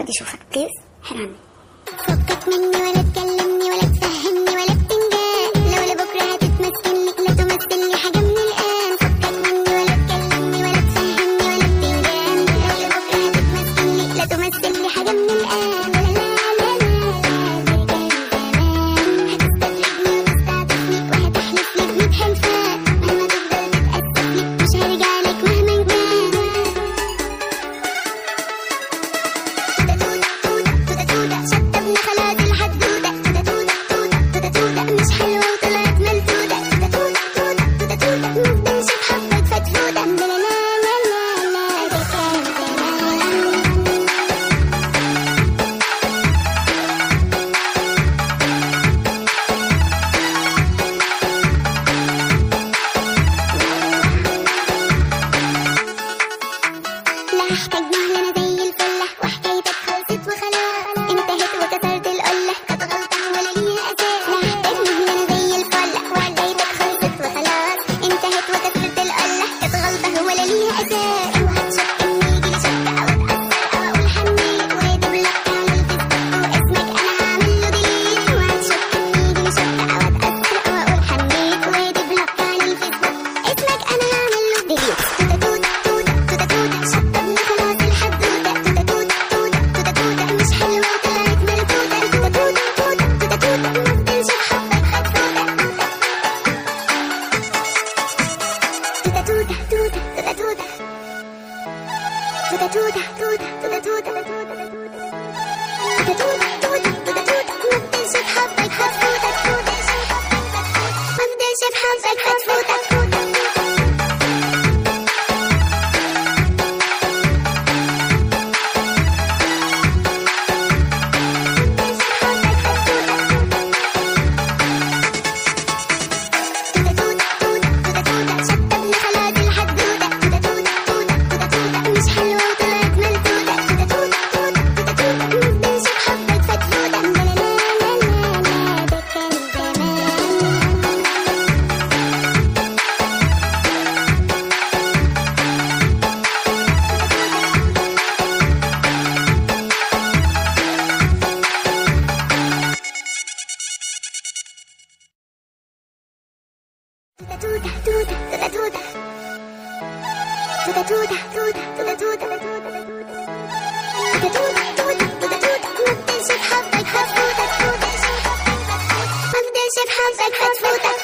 عاوز اشوفك بليز حنان فكك مني ولا تكلمني ولا تفهمني ولا بتنجان لو لبكره هتتمثل لك لا تمثل لي حاجه من الان فكك مني ولا تكلمني ولا تفهمني ولا بتنجان لو لبكره هتتمثل لي لا تمثل لي حاجه من الان لا لا لا لا ده كان زمان هتستدرجني وتستعطفني وهتحلف لي بميت حلفان مهما تفضل تتأسف لي مش هرجع لك مهما كان توتة توتة توتة شطبنا خلاص الحدودة توتة توتة توتة توتة توتة مش حلوة وطلعت ملتوتة توتة توتة توتة توتة مفضلش بحبك فتفوتة لا لا لا لا لا ده كان زمان لا احتاج مهلة انا زي الفلة وحكايتك خلصت وخلاص انتهت وكسرت القلة كانت غلطة ولا ليها اساس لا احتاج مهلة انا زي الفلة وحكايتك خلصت وخلاص انتهت وكسرت القلة كانت غلطة ولا ليها اساس اوعى تشك اني يجيلي شك او اتأثر او اقول حنيت وادي بلوك على الفيسبوك واسمك انا هعمل له ديليت اوعى تشك اني يجيلي شك او اتأثر او اقول حنيت وادي بلوك على الفيسبوك اسمك انا هعمل له ديليت توتة توتة توتة توتة توتة شطبنا خلاص الحدودة توتة توتة توتة توتة توتة مش حلوة وطلعت ملتوتة توتة توتة توتة توتة توتة مفضلش بحبك خدفوتة توتة توتة توتة توتة توتة توتة توتة توتة توتة توتة توتة توتة توتة توتة توتة مفضلش بحبك خدفوتة مفضلش بحبك خدفوتة توتة توتة توتة توتة توتة شطبنا خلاص الحدودة توتة توتة توتة توتة توتة مش حلوة وطلعت ملتوتة توتة توتة توتة توتة توتة مفضلش بحبك فتفوتة لا لا لا لا لا ده كان زمان توتة توتة توتة توتة توتة توتة توتة توتة توتة توتة توتة توتة توتة توتة توتة مفضلش بحبك خدفوتة مفضلش بحبك خدفوتة